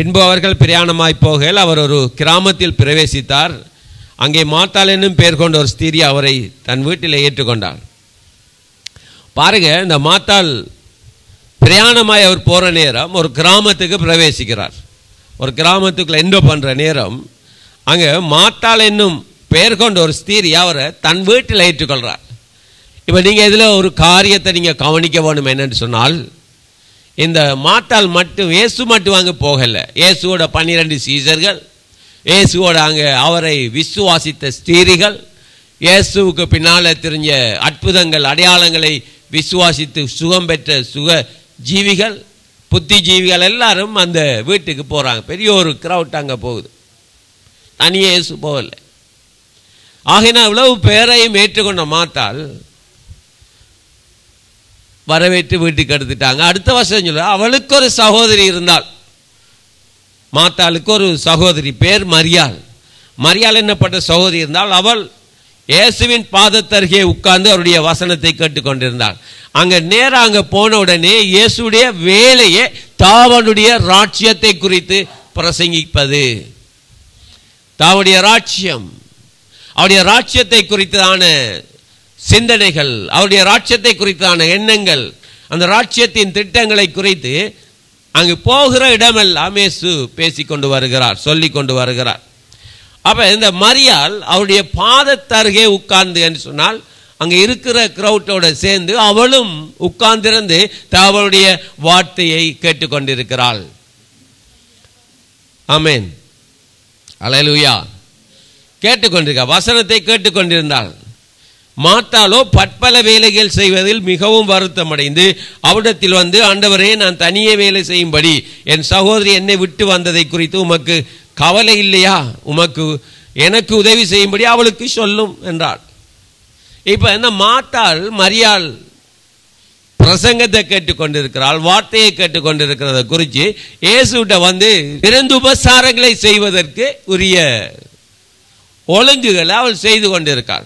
பின்பு அவர்கள் பிரயாணமாய் போகையில் அவர் ஒரு கிராமத்தில் பிரவேசித்தார் அங்கே மாத்தாள் என்னும் பெயர் கொண்ட ஒரு ஸ்திரீ அவரை தன் வீட்டில் ஏற்றுக்கொண்டார் பாருங்க இந்த மாத்தாள் பிரயாணமாய் அவர் போகிற நேரம் ஒரு கிராமத்துக்கு பிரவேசிக்கிறார் ஒரு கிராமத்துக்குள்ள என்டோ பண்ணுற நேரம் அங்கே மாத்தாள் என்னும் பெயர் கொண்ட ஒரு ஸ்திரீ அவரை தன் வீட்டில் ஏற்றுக்கொள்கிறார் இப்போ நீங்கள் இதில் ஒரு காரியத்தை நீங்கள் கவனிக்க வேணும் என்னன்னு சொன்னால் இந்த மாத்தாள் மட்டும் இயேசு மட்டும் அங்கே போகலை இயேசுவோட பன்னிரெண்டு சீசர்கள் இயேசுவோட அங்கே அவரை விசுவாசித்த ஸ்திரீகள் இயேசுவுக்கு பின்னால் தெரிஞ்ச அற்புதங்கள் அடையாளங்களை விசுவாசித்து சுகம் பெற்ற சுக ஜீவிகள் புத்திஜீவிகள் எல்லாரும் அந்த வீட்டுக்கு போகிறாங்க பெரிய ஒரு க்ரௌட் அங்கே போகுது தனியே இயேசு போகலை ஆகினா இவ்வளவு பேரையும் ஏற்றுக்கொண்ட மாத்தாள் வரவேற்று வீட்டுக்கு எடுத்துட்டாங்க அடுத்த வருஷம் சொல்ல அவளுக்கு ஒரு சகோதரி இருந்தாள் மாத்தாளுக்கு ஒரு சகோதரி பேர் மரியாள் மரியாள் என்னப்பட்ட சகோதரி இருந்தால் அவள் இயேசுவின் பாதத்தருகே உட்கார்ந்து அவருடைய வசனத்தை கேட்டுக்கொண்டிருந்தாள் அங்க நேரா அங்க போன உடனே இயேசுடைய வேலையே தாவனுடைய ராட்சியத்தை குறித்து பிரசங்கிப்பது தாவுடைய ராட்சியம் அவருடைய ராட்சியத்தை குறித்ததான சிந்தனைகள் அவருடைய ராட்சியத்தை குறித்தான எண்ணங்கள் அந்த ராட்சியத்தின் திட்டங்களை குறித்து அங்கு போகிற இடமெல்லாம் இயேசு பேசிக்கொண்டு வருகிறார் சொல்லி கொண்டு வருகிறார் அப்ப இந்த மரியாள் அவருடைய பாதத்தருகே உட்கார்ந்து என்று சொன்னால் அங்க இருக்கிற கிரௌட்டோட சேர்ந்து அவளும் உட்கார்ந்திருந்து அவளுடைய வார்த்தையை கேட்டுக்கொண்டிருக்கிறாள் ஆமேன் அலையலுயா கேட்டுக்கொண்டிருக்க வசனத்தை கேட்டுக்கொண்டிருந்தாள் மாத்தாலோ பற்பல வேலைகள் செய்வதில் மிகவும் வருத்தமடைந்து அவரிடத்தில் வந்து ஆண்டவரே நான் தனியே வேலை செய்யும்படி என் சகோதரி என்னை விட்டு வந்ததை குறித்து உமக்கு கவலை இல்லையா உமக்கு எனக்கு உதவி செய்யும்படி அவளுக்கு சொல்லும் என்றாள் இப்ப இந்த மாத்தாள் மரியாள் பிரசங்கத்தை கேட்டுக்கொண்டிருக்கிறாள் வார்த்தையை கேட்டுக்கொண்டிருக்கிறத குறித்து இயேசுகிட்ட வந்து பிறந்து உபசாரங்களை செய்வதற்கு உரிய ஒழுங்குகளை அவள் செய்து கொண்டிருக்காள்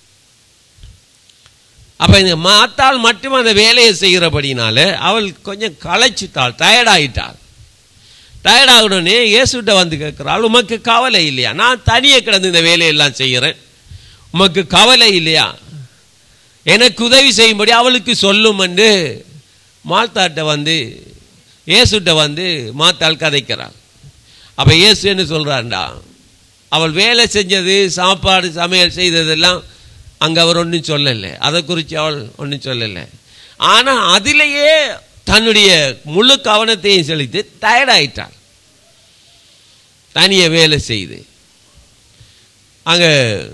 அப்ப இந்த மாத்தாள் மட்டும் அந்த வேலையை செய்கிறபடினால அவள் கொஞ்சம் களைச்சிட்டாள் டயர்டாயிட்டாள் டயர்டாகணுன்னே இயேசுகிட்ட வந்து கேட்கிறாள் உமக்கு கவலை இல்லையா நான் தனியே கிடந்து இந்த வேலையெல்லாம் செய்கிறேன் உமக்கு கவலை இல்லையா எனக்கு உதவி செய்யும்படி அவளுக்கு சொல்லும் என்று மாத்தாட்ட வந்து இயேசுகிட்ட வந்து மாத்தாள் கதைக்கிறாள் அப்போ இயேசு என்ன சொல்கிறான்டா அவள் வேலை செஞ்சது சாப்பாடு சமையல் செய்ததெல்லாம் அங்கே அவர் ஒன்றும் சொல்லலை அதை குறித்து அவள் ஒன்றும் சொல்லலை ஆனால் அதிலேயே தன்னுடைய முழு கவனத்தையும் செலுத்தி டயர்டாயிட்டாள் தனிய வேலை செய்து அங்கே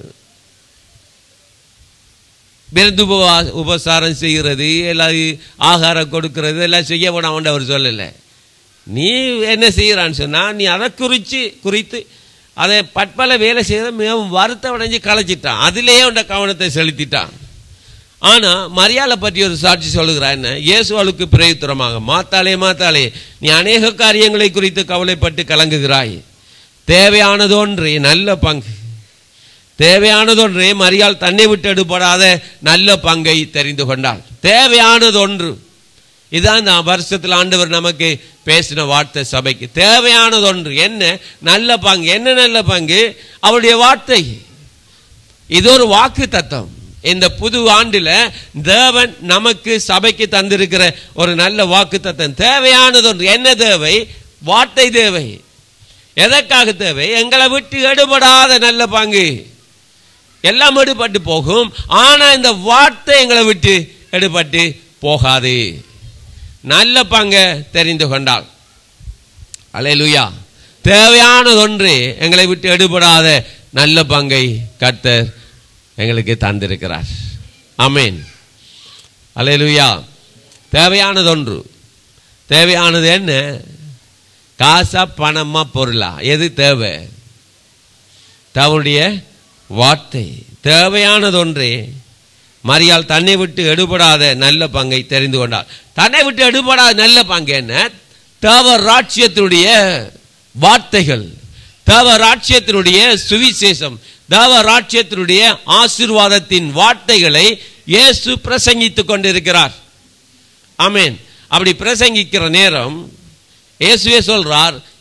விருந்து உபவா உபசாரம் செய்கிறது எல்லாம் ஆகாரம் கொடுக்கறது எல்லாம் செய்ய வேணாம் அவர் சொல்லலை நீ என்ன செய்கிறான்னு சொன்னால் நீ அதை குறித்து குறித்து அதை பட்பல வேலை செய்த மிகவும் வருத்தம் அடைஞ்சு களைச்சிட்டான் அதிலேயே உண்ட கவனத்தை செலுத்திட்டான் ஆனால் மரியாதை பற்றி ஒரு சாட்சி சொல்லுகிறா என்ன இயேசுவளுக்கு பிரயுத்தரமாக மாத்தாளே மாத்தாளே நீ அநேக காரியங்களை குறித்து கவலைப்பட்டு கலங்குகிறாய் தேவையானதொன்றே நல்ல பங்கு தேவையானதொன்றே மரியாள் தன்னை விட்டு எடுபடாத நல்ல பங்கை தெரிந்து கொண்டாள் தேவையானதொன்று இதான் நான் வருஷத்தில் ஆண்டவர் நமக்கு பேசின வார்த்தை சபைக்கு தேவையானதொன்று என்ன நல்ல பங்கு என்ன நல்ல பங்கு அவருடைய வார்த்தை இது ஒரு வாக்கு தத்துவம் இந்த புது ஆண்டில் தேவன் நமக்கு சபைக்கு தந்திருக்கிற ஒரு நல்ல வாக்கு தத்துவம் தேவையானதொன்று என்ன தேவை வார்த்தை தேவை எதற்காக தேவை எங்களை விட்டு எடுபடாத நல்ல பங்கு எல்லாம் எடுபட்டு போகும் ஆனா இந்த வார்த்தை எங்களை விட்டு எடுபட்டு போகாது நல்ல பங்க தெரிந்து கொண்டாள் அலையலுயா தேவையானதொன்று எங்களை விட்டு எடுபடாத நல்ல பங்கை கர்த்தர் எங்களுக்கு தந்திருக்கிறார் அமேன் அலையலுயா தேவையானதொன்று தேவையானது என்ன காசா பணமா பொருளா எது தேவை தவனுடைய வார்த்தை தேவையானதொன்றே மரியாள் தன்னை விட்டு எடுபடாத நல்ல பங்கை தெரிந்து கொண்டாள் தன்னை விட்டு எடுபடாத நல்ல பங்கு என்ன தேவ ராட்சியத்தினுடைய வார்த்தைகள் தேவ ராட்சியத்தினுடைய சுவிசேஷம் தேவ ராட்சியத்தினுடைய ஆசிர்வாதத்தின் வார்த்தைகளை இயேசு பிரசங்கித்துக் கொண்டிருக்கிறார் ஆமேன் அப்படி பிரசங்கிக்கிற நேரம் இயேசுவே சொல்றார்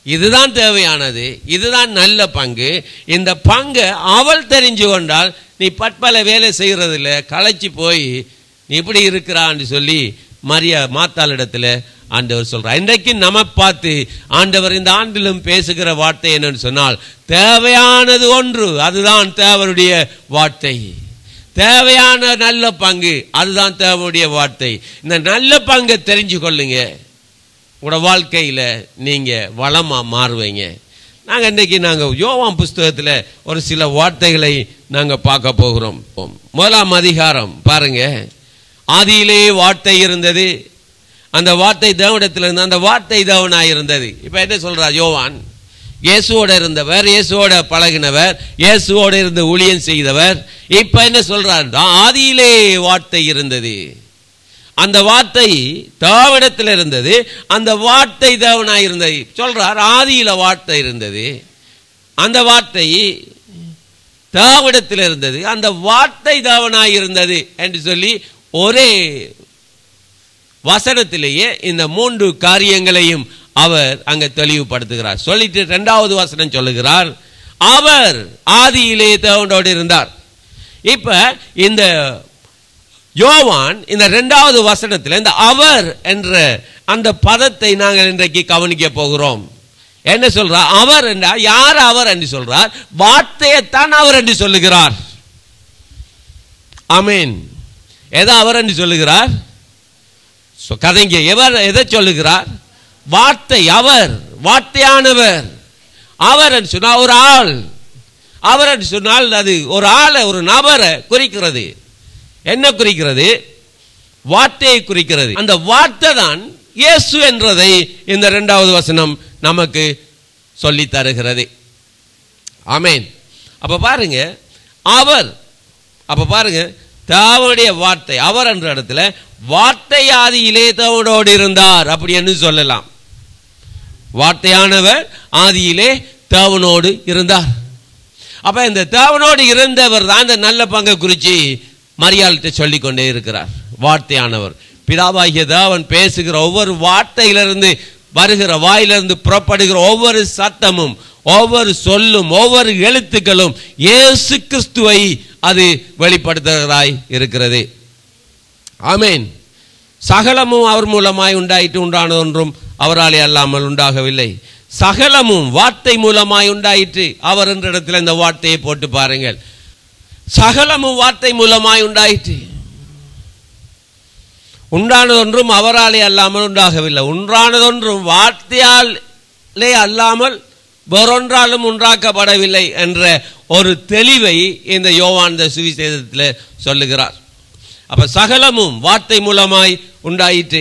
இதுதான் தேவையானது இதுதான் நல்ல பங்கு இந்த பங்கை அவள் தெரிஞ்சு கொண்டால் நீ பற்பல வேலை செய்கிறதில்ல களைச்சி போய் நீ இப்படி இருக்கிறான்னு சொல்லி மரியா மாத்தாளிடத்துல ஆண்டவர் சொல்றார் இன்றைக்கு நம்ம பார்த்து ஆண்டவர் இந்த ஆண்டிலும் பேசுகிற வார்த்தை என்னன்னு சொன்னால் தேவையானது ஒன்று அதுதான் தேவனுடைய வார்த்தை தேவையான நல்ல பங்கு அதுதான் தேவனுடைய வார்த்தை இந்த நல்ல பங்கை தெரிஞ்சு கொள்ளுங்க உங்களோட வாழ்க்கையில் நீங்கள் வளமாக மாறுவீங்க நாங்கள் இன்றைக்கி நாங்கள் யோவான் புஸ்தகத்தில் ஒரு சில வார்த்தைகளை நாங்கள் பார்க்க போகிறோம் முதலாம் அதிகாரம் பாருங்க ஆதியிலே வார்த்தை இருந்தது அந்த வார்த்தை தேவனிடத்தில் இருந்த அந்த வார்த்தை தேவனாய் இருந்தது இப்போ என்ன சொல்றார் யோவான் இயேசுவோட இருந்தவர் இயேசுவோட பழகினவர் இயேசுவோட இருந்து ஊழியம் செய்தவர் இப்போ என்ன சொல்றார் ஆதியிலே வார்த்தை இருந்தது அந்த வார்த்தை தேவனிடத்தில் இருந்தது அந்த வார்த்தை தேவனாய் இருந்தது சொல்றார் ஆதியில வார்த்தை இருந்தது அந்த வார்த்தை தேவனிடத்தில் இருந்தது அந்த வார்த்தை தேவனாய் இருந்தது என்று சொல்லி ஒரே வசனத்திலேயே இந்த மூன்று காரியங்களையும் அவர் அங்க தெளிவுபடுத்துகிறார் சொல்லிட்டு இரண்டாவது வசனம் சொல்லுகிறார் அவர் ஆதியிலே தேவனோடு இருந்தார் இப்ப இந்த யோவான் இந்த இரண்டாவது வசனத்தில் இந்த அவர் என்ற அந்த பதத்தை நாங்கள் இன்றைக்கு கவனிக்க போகிறோம் என்ன சொல்றார் அவர் என்றால் யார் அவர் என்று சொல்றார் வார்த்தையைத்தான் அவர் என்று சொல்லுகிறார் அமீன் எதை அவர் என்று சொல்லுகிறார் கதைங்க எவர் எதை சொல்லுகிறார் வார்த்தை அவர் வார்த்தையானவர் அவர் என்று சொன்னால் ஒரு ஆள் அவர் என்று சொன்னால் அது ஒரு ஆளை ஒரு நபரை குறிக்கிறது என்ன குறிக்கிறது வார்த்தையை குறிக்கிறது அந்த வார்த்தை தான் இயேசு என்றதை இந்த இரண்டாவது வசனம் நமக்கு சொல்லி தருகிறது ஆமேன் அப்ப பாருங்க அவர் அப்ப பாருங்க தேவனுடைய வார்த்தை அவர் என்ற இடத்துல வார்த்தை ஆதியிலே தேவனோடு இருந்தார் அப்படி என்று சொல்லலாம் வார்த்தையானவர் ஆதியிலே தேவனோடு இருந்தார் அப்ப இந்த தேவனோடு இருந்தவர் தான் இந்த நல்ல பங்கை குறித்து மரியாள்கிட்ட சொல்லிக் கொண்டே இருக்கிறார் வார்த்தையானவர் பிதாவாகிய தேவன் பேசுகிற ஒவ்வொரு வார்த்தையிலிருந்து வருகிற வாயிலிருந்து புறப்படுகிற ஒவ்வொரு சத்தமும் ஒவ்வொரு சொல்லும் ஒவ்வொரு எழுத்துக்களும் இயேசு கிறிஸ்துவை அது வெளிப்படுத்துகிறதாய் இருக்கிறது ஆமேன் சகலமும் அவர் மூலமாய் உண்டாயிட்டு உண்டானது ஒன்றும் அவராலே அல்லாமல் உண்டாகவில்லை சகலமும் வார்த்தை மூலமாய் உண்டாயிற்று அவர் என்ற இடத்துல இந்த வார்த்தையை போட்டு பாருங்கள் சகலமும் வார்த்தை மூலமாய் உண்டாயிற்று உண்டானதொன்றும் அவராலே அல்லாமல் உண்டாகவில்லை உண்டானதொன்றும் வார்த்தையாலே அல்லாமல் வேறொன்றாலும் உண்டாக்கப்படவில்லை என்ற ஒரு தெளிவை இந்த யோவான் சுவிசேஷத்தில் சொல்லுகிறார் அப்ப சகலமும் வார்த்தை மூலமாய் உண்டாயிற்று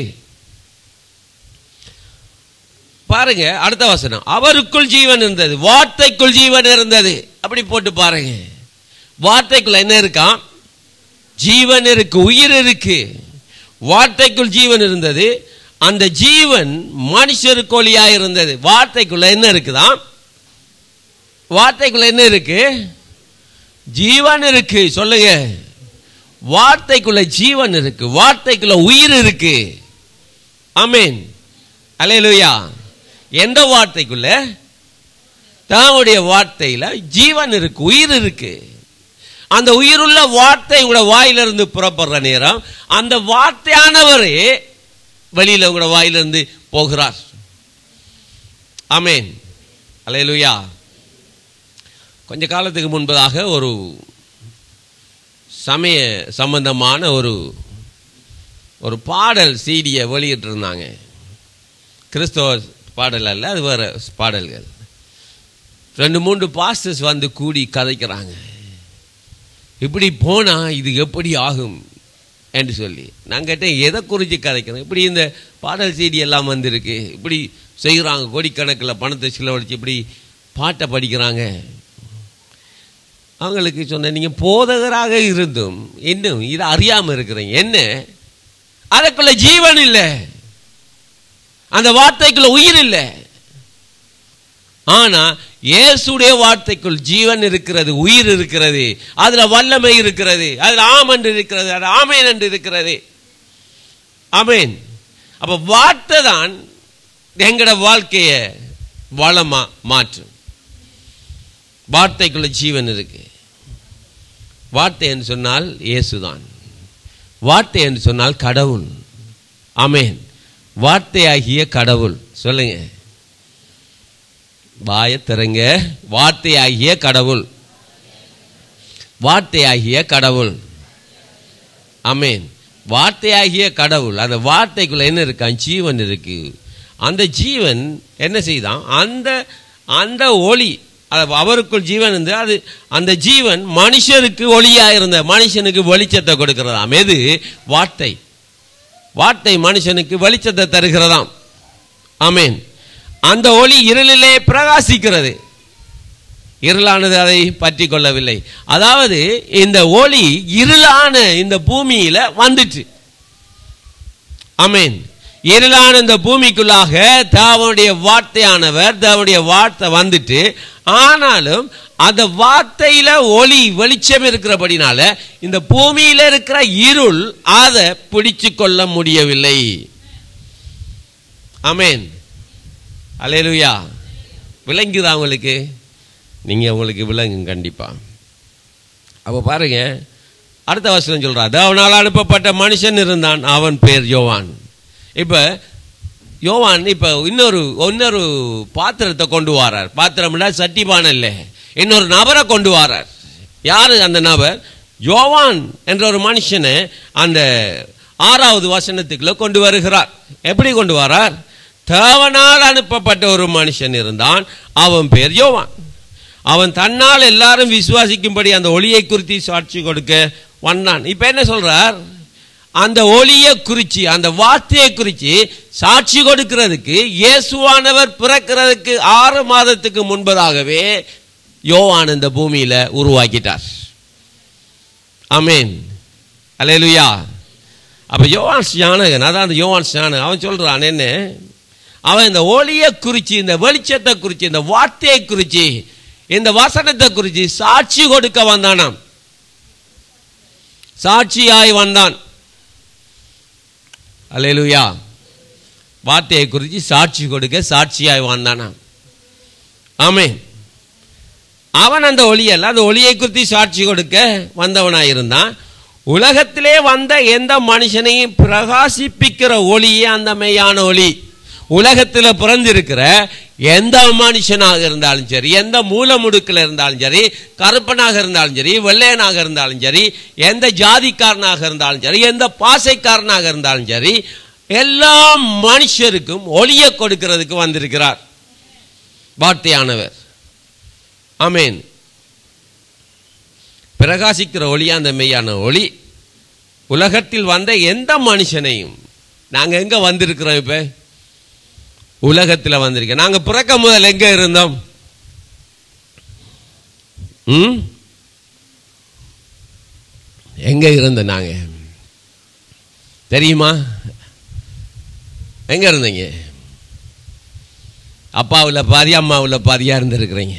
பாருங்க அடுத்த வசனம் அவருக்குள் ஜீவன் இருந்தது வார்த்தைக்குள் ஜீவன் இருந்தது அப்படி போட்டு பாருங்க வார்த்தைக்குள்ள என்ன இருக்கான் ஜீவன் இருக்கு உயிர் இருக்கு வார்த்தைக்குள் ஜீவன் இருந்தது அந்த ஜீவன் மனுஷருக்கு ஒளியா இருந்தது வார்த்தைக்குள்ள என்ன இருக்குதான் வார்த்தைக்குள்ள என்ன இருக்கு ஜீவன் இருக்கு சொல்லுங்க வார்த்தைக்குள்ள ஜீவன் இருக்கு வார்த்தைக்குள்ள உயிர் இருக்கு அமீன் அலையலுயா எந்த வார்த்தைக்குள்ள தாவுடைய வார்த்தையில ஜீவன் இருக்கு உயிர் இருக்கு அந்த உயிருள்ள வார்த்தை உங்களோட வாயிலிருந்து புறப்படுற நேரம் அந்த வார்த்தையானவரே வெளியில உங்களோட வாயிலிருந்து போகிறார் அமேன் அலையலுயா கொஞ்ச காலத்துக்கு முன்பதாக ஒரு சமய சம்பந்தமான ஒரு ஒரு பாடல் சீடியை வெளியிட்டிருந்தாங்க கிறிஸ்தவ பாடல் அல்ல அது வேற பாடல்கள் ரெண்டு மூன்று பாஸ்டர்ஸ் வந்து கூடி கதைக்கிறாங்க இப்படி போனா இது எப்படி ஆகும் என்று சொல்லி நான் கேட்டேன் எதை குறித்து கதைக்கிறேன் இப்படி இந்த பாடல் செய்தி எல்லாம் வந்திருக்கு இப்படி செய்கிறாங்க கோடிக்கணக்கில் பணத்தை செலவழித்து இப்படி பாட்டை படிக்கிறாங்க அவங்களுக்கு சொன்னேன் நீங்கள் போதகராக இருந்தும் இன்னும் இதை அறியாமல் இருக்கிறீங்க என்ன அதுக்குள்ள ஜீவன் இல்லை அந்த வார்த்தைக்குள்ள உயிர் இல்லை ஆனா இயேசுடைய வார்த்தைக்குள் ஜீவன் இருக்கிறது உயிர் இருக்கிறது அதுல வல்லமை இருக்கிறது அதுல ஆமன் இருக்கிறது அது ஆமேன் என்று இருக்கிறது ஆமேன் அப்ப வார்த்தை தான் எங்கட வாழ்க்கைய வளமா மாற்றும் வார்த்தைக்குள்ள ஜீவன் இருக்கு வார்த்தை என்று சொன்னால் இயேசுதான் வார்த்தை என்று சொன்னால் கடவுள் ஆமென் வார்த்தையாகிய கடவுள் சொல்லுங்க வாயை திறங்க வார்த்தையாகிய கடவுள் வார்த்தையாகிய கடவுள் ஆமென் வார்த்தையாகிய கடவுள் அந்த வார்த்தைக்குள்ள என்ன இருக்கான் ஜீவன் இருக்கு அந்த ஜீவன் என்ன செய்தான் அந்த அந்த ஒளி அது அவருக்குள் ஜீவன் இருந்து அது அந்த ஜீவன் மனுஷருக்கு ஒளியா இருந்த மனுஷனுக்கு வெளிச்சத்தை கொடுக்கிறதாம் எது வார்த்தை வார்த்தை மனுஷனுக்கு வெளிச்சத்தை தருகிறதாம் ஆமென் அந்த ஒளி இருளிலே பிரகாசிக்கிறது இருளானது அதை பற்றி கொள்ளவில்லை அதாவது இந்த ஒளி இருளான இந்த பூமியில வந்துட்டு அமேன் இருளான இந்த பூமிக்குள்ளாக தேவனுடைய வார்த்தையானவர் தேவனுடைய வார்த்தை வந்துட்டு ஆனாலும் அந்த வார்த்தையில ஒளி வெளிச்சம் இருக்கிறபடினால இந்த பூமியில இருக்கிற இருள் அதை பிடிச்சு கொள்ள முடியவில்லை அமேன் அலேலுயா விளங்குதா உங்களுக்கு நீங்க உங்களுக்கு விளங்கும் கண்டிப்பா அப்ப பாருங்க அடுத்த வசனம் சொல்றா அவனால் அனுப்பப்பட்ட மனுஷன் இருந்தான் அவன் பேர் யோவான் இப்ப யோவான் இப்ப இன்னொரு இன்னொரு பாத்திரத்தை கொண்டு வரார் பாத்திரம்னா சட்டிபான இல்லை இன்னொரு நபரை கொண்டு வரார் யாரு அந்த நபர் யோவான் என்ற ஒரு மனுஷனை அந்த ஆறாவது வசனத்துக்குள்ள கொண்டு வருகிறார் எப்படி கொண்டு வரார் தேவனால் அனுப்பப்பட்ட ஒரு மனுஷன் இருந்தான் அவன் பேர் யோவான் அவன் தன்னால் எல்லாரும் விசுவாசிக்கும்படி அந்த ஒளியை குறித்து சாட்சி கொடுக்க வந்தான் இப்ப என்ன சொல்றார் அந்த ஒளியை குறிச்சி அந்த வார்த்தையை குறிச்சி சாட்சி கொடுக்கிறதுக்கு இயேசுவானவர் பிறக்கிறதுக்கு ஆறு மாதத்துக்கு முன்பதாகவே யோவான் இந்த பூமியில உருவாக்கிட்டார் அமேன் அலேலுயா அப்ப யோவான் ஞானகன் அதான் அந்த யோவான் ஞானகன் அவன் சொல்றான் என்ன அவன் இந்த ஒளியை குறிச்சு இந்த வெளிச்சத்தை குறிச்சு இந்த வார்த்தையை குறிச்சு இந்த வசனத்தை குறித்து சாட்சி கொடுக்க வந்தானாம் சாட்சியாய் வந்தான் அல்லேலூயா வார்த்தையை குறித்து சாட்சி கொடுக்க சாட்சியாய் வந்தானாம் ஆமே அவன் அந்த ஒளியல்ல அந்த ஒளியை குறித்து சாட்சி கொடுக்க வந்தவனாய் இருந்தான் உலகத்திலே வந்த எந்த மனுஷனையும் பிரகாசிப்பிக்கிற ஒளியே அந்த மெய்யான ஒளி உலகத்தில் பிறந்திருக்கிற எந்த மனுஷனாக இருந்தாலும் சரி எந்த மூலமுடுக்கில் இருந்தாலும் சரி கருப்பனாக இருந்தாலும் சரி வெள்ளையனாக இருந்தாலும் சரி எந்த ஜாதிக்காரனாக இருந்தாலும் சரி எந்த பாசைக்காரனாக இருந்தாலும் சரி எல்லா மனுஷருக்கும் ஒளியை கொடுக்கிறதுக்கு வந்திருக்கிறார் வார்த்தையானவர் ஆமேன் பிரகாசிக்கிற ஒளி அந்த மெய்யான ஒளி உலகத்தில் வந்த எந்த மனுஷனையும் நாங்கள் எங்கே வந்திருக்கிறோம் இப்போ உலகத்தில் வந்திருக்கேன் நாங்க பிறக்க முதல் எங்க இருந்தோம் ம் எங்க இருந்தோம் நாங்க தெரியுமா எங்க இருந்தீங்க அப்பாவில் பாதி அம்மாவில் பாதியா இருந்திருக்கிறீங்க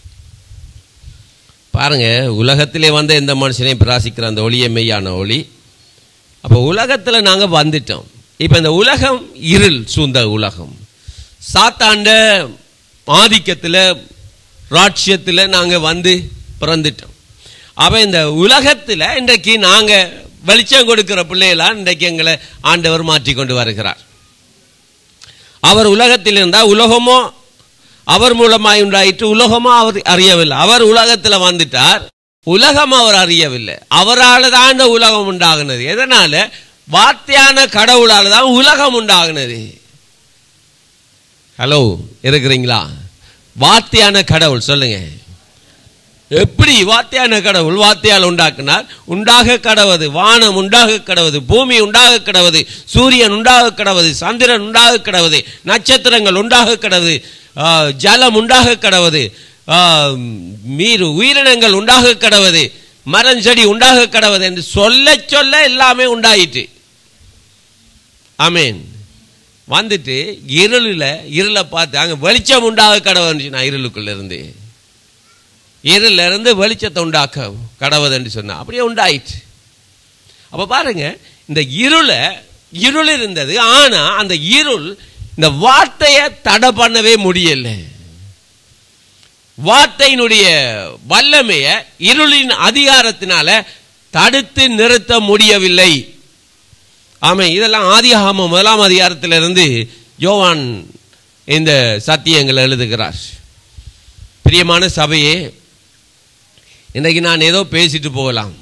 பாருங்க உலகத்திலே வந்த எந்த மனுஷனையும் பிராசிக்கிற அந்த ஒளியை மெய்யான ஒளி அப்போ உலகத்தில் நாங்கள் வந்துட்டோம் இப்போ இந்த உலகம் இருள் சூழ்ந்த உலகம் சாத்தாண்ட ஆதிக்கத்தில் ராட்சியத்தில் நாங்கள் வந்து பிறந்துட்டோம் அப்போ இந்த உலகத்தில் இன்றைக்கு நாங்கள் வெளிச்சம் கொடுக்கிற பிள்ளைகளாம் இன்றைக்கு எங்களை ஆண்டவர் மாற்றி கொண்டு வருகிறார் அவர் உலகத்தில் இருந்தால் உலகமோ அவர் மூலமாய் உண்டாயிற்று உலகமோ அவர் அறியவில்லை அவர் உலகத்தில் வந்துட்டார் உலகம் அவர் அறியவில்லை அவரால் தான் இந்த உலகம் உண்டாகுனது எதனால வார்த்தையான கடவுளால் தான் உலகம் உண்டாகுனது ஹலோ இருக்கிறீங்களா வார்த்தையான கடவுள் சொல்லுங்க எப்படி வார்த்தையான கடவுள் வார்த்தையால் உண்டாக்குனார் உண்டாக கடவுது வானம் உண்டாக கடவுது பூமி உண்டாக கடவுது சூரியன் உண்டாக கடவுது சந்திரன் உண்டாக கடவுது நட்சத்திரங்கள் உண்டாக கடவுது ஜலம் உண்டாக கடவுது மீறு உயிரினங்கள் உண்டாக கடவுது மரம் செடி உண்டாக கடவுது என்று சொல்ல சொல்ல எல்லாமே உண்டாயிட்டு ஆமேன் வந்துட்டு இருளில் இருளை பார்த்து அங்கே வெளிச்சம் உண்டாக கடவுன்னு நான் இருளுக்குள்ள இருந்து இருளில் இருந்து வெளிச்சத்தை உண்டாக்க கடவுதுன்னு சொன்னா அப்படியே உண்டாயிற்று அப்போ பாருங்க இந்த இருளை இருள் இருந்தது ஆனா அந்த இருள் இந்த வார்த்தையை தடை பண்ணவே முடியல வார்த்தையினுடைய வல்லமைய இருளின் அதிகாரத்தினால தடுத்து நிறுத்த முடியவில்லை ஆமை இதெல்லாம் ஆதியாகம முதலாம் அதிகாரத்திலிருந்து யோவான் இந்த சத்தியங்கள் எழுதுகிறார் பிரியமான சபையே இன்றைக்கு நான் ஏதோ பேசிட்டு போகலாம்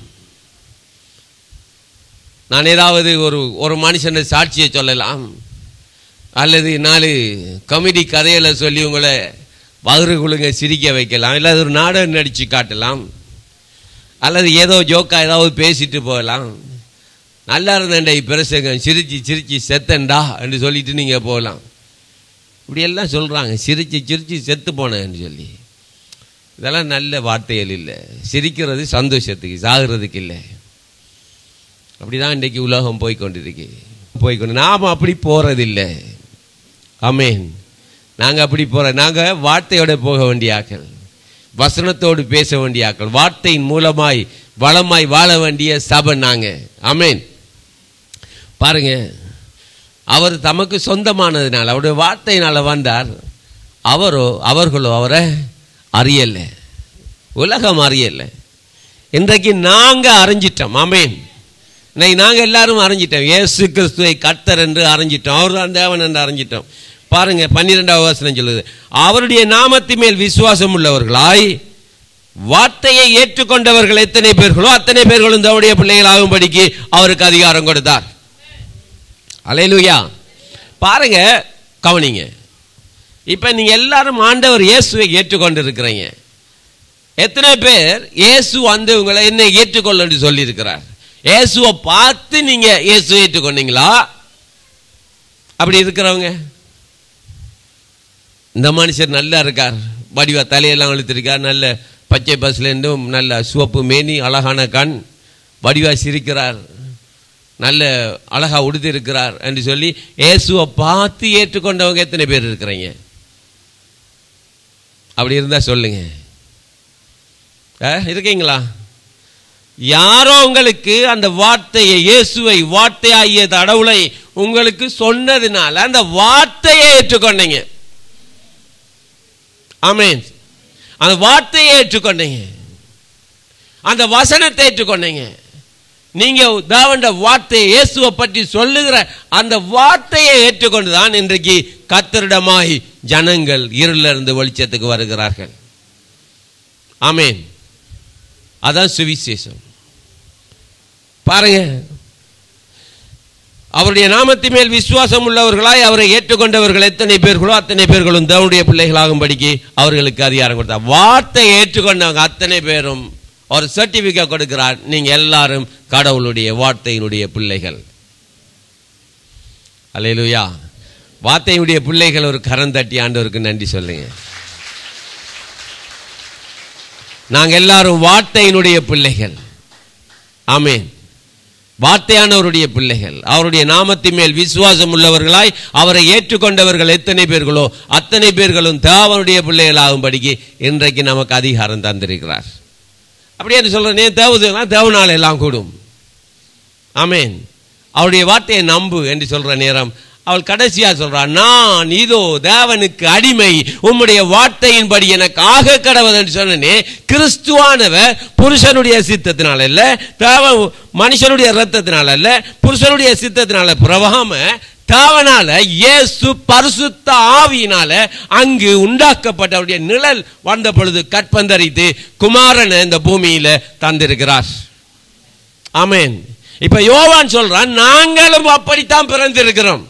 நான் ஏதாவது ஒரு ஒரு மனுஷனை சாட்சியை சொல்லலாம் அல்லது நாலு கமெடி கதைகளை சொல்லி உங்களை வகுறு குழுங்க சிரிக்க வைக்கலாம் இல்லை ஒரு நாடகம் நடித்து காட்டலாம் அல்லது ஏதோ ஜோக்கா ஏதாவது பேசிட்டு போகலாம் நல்லா இருந்தேன்டா பிரசங்க சிரிச்சு சிரிச்சு செத்தண்டா என்று சொல்லிட்டு நீங்கள் போகலாம் இப்படி எல்லாம் சொல்கிறாங்க சிரிச்சு சிரிச்சு செத்து போனேன்னு சொல்லி இதெல்லாம் நல்ல வார்த்தைகள் இல்லை சிரிக்கிறது சந்தோஷத்துக்கு சாகிறதுக்கு இல்லை அப்படிதான் இன்றைக்கு உலகம் போய்கொண்டிருக்கு போய்கொண்டு நாம் அப்படி போகிறதில்லை ஆமேன் நாங்கள் அப்படி போகிற நாங்கள் வார்த்தையோட போக வேண்டிய ஆக்கள் வசனத்தோடு பேச வேண்டிய ஆக்கள் வார்த்தையின் மூலமாய் வளமாய் வாழ வேண்டிய சபை நாங்கள் ஆமேன் பாருங்க அவர் தமக்கு சொந்தமானதுனால அவருடைய வார்த்தையினால் வந்தார் அவரோ அவர்களோ அவரை அறியலை உலகம் அறியலை இன்றைக்கு நாங்கள் அறிஞ்சிட்டோம் ஆமேன் இன்னைக்கு நாங்கள் எல்லாரும் அறிஞ்சிட்டோம் இயேசு கிறிஸ்துவை கர்த்தர் என்று அறிஞ்சிட்டோம் அவர் தான் தேவன் என்று அறிஞ்சிட்டோம் பாருங்க பன்னிரெண்டாவது வசனம் சொல்லுது அவருடைய நாமத்து மேல் விசுவாசம் உள்ளவர்களாய் வார்த்தையை ஏற்றுக்கொண்டவர்கள் எத்தனை பேர்களோ அத்தனை பேர்களும் தவடைய பிள்ளைகளாகும்படிக்கு அவருக்கு அதிகாரம் கொடுத்தார் அலையலுயா பாருங்க கவனிங்க இப்போ நீங்கள் எல்லாரும் ஆண்டவர் இயேசுவை ஏற்றுக்கொண்டு இருக்கிறீங்க எத்தனை பேர் இயேசு வந்து உங்களை என்ன ஏற்றுக்கொள்ள என்று சொல்லியிருக்கிறார் இயேசுவை பார்த்து நீங்கள் இயேசுவை ஏற்றுக்கொண்டீங்களா அப்படி இருக்கிறவங்க இந்த மனுஷர் நல்லா இருக்கார் வடிவா தலையெல்லாம் இழுத்திருக்கார் நல்ல பச்சை பஸ்லேருந்தும் நல்ல சிவப்பு மேனி அழகான கண் வடிவா சிரிக்கிறார் நல்ல அழகா உடுத்திருக்கிறார் என்று சொல்லி இயேசுவை பார்த்து ஏற்றுக்கொண்டவங்க எத்தனை பேர் இருக்கிறீங்க அப்படி இருந்தால் சொல்லுங்க இருக்கீங்களா யாரோ உங்களுக்கு அந்த வார்த்தையை இயேசுவை வார்த்தையாகிய கடவுளை உங்களுக்கு சொன்னதுனால அந்த வார்த்தையை ஏற்றுக்கொண்டீங்க ஆமேன் அந்த வார்த்தையை ஏற்றுக்கொண்டீங்க அந்த வசனத்தை ஏற்றுக்கொண்டீங்க நீங்க தேவண்ட வார்த்தையை இயேசுவை பற்றி சொல்லுகிற அந்த வார்த்தையை ஏற்றுக்கொண்டு தான் இன்றைக்கு கத்தரிடமாய் ஜனங்கள் இருளிலிருந்து வெளிச்சத்துக்கு வருகிறார்கள் ஆமேன் அதான் சுவிசேஷம் பாருங்க அவருடைய நாமத்து மேல் விசுவாசம் உள்ளவர்களாய் அவரை ஏற்றுக்கொண்டவர்கள் எத்தனை பேர்களோ அத்தனை பேர்களும் தேவனுடைய பிள்ளைகளாகும்படிக்கு அவர்களுக்கு அதிகாரம் கொடுத்தார் வார்த்தை ஏற்றுக்கொண்டவங்க அத்தனை பேரும் ஒரு சர்டிபிகேட் கொடுக்கிறார் நீங்க எல்லாரும் கடவுளுடைய வார்த்தையினுடைய பிள்ளைகள் அல்லேலூயா வார்த்தையுடைய பிள்ளைகள் ஒரு கரந்தட்டி ஆண்டவருக்கு நன்றி சொல்லுங்க நாங்கள் எல்லாரும் வார்த்தையினுடைய பிள்ளைகள் ஆமேன் வார்த்தையானவருடைய பிள்ளைகள் அவருடைய நாமத்தின் மேல் விசுவாசம் உள்ளவர்களாய் அவரை ஏற்றுக்கொண்டவர்கள் எத்தனை பேர்களோ அத்தனை பேர்களும் தேவனுடைய பிள்ளைகளாகும்படிக்கு இன்றைக்கு நமக்கு அதிகாரம் தந்திருக்கிறார் அப்படி என்று சொல்றேனே தேவதுனா தேவனால் எல்லாம் கூடும் ஆமேன் அவருடைய வார்த்தையை நம்பு என்று சொல்ற நேரம் அவள் கடைசியா சொல்றான் நான் இதோ தேவனுக்கு அடிமை உம்முடைய வார்த்தையின்படி எனக்கு ஆக கடவுள் என்று சொன்னனே கிறிஸ்துவானவர் புருஷனுடைய சித்தத்தினால இல்ல தேவ மனுஷனுடைய ரத்தத்தினால இல்ல புருஷனுடைய சித்தத்தினால பிரவாம தேவனால இயேசு பரிசுத்த ஆவியினால அங்கு உண்டாக்கப்பட்டவருடைய நிழல் வந்த பொழுது கற்பந்தரித்து குமாரனை இந்த பூமியில தந்திருக்கிறார் ஆமேன் இப்ப யோவான் சொல்றான் நாங்களும் அப்படித்தான் பிறந்திருக்கிறோம்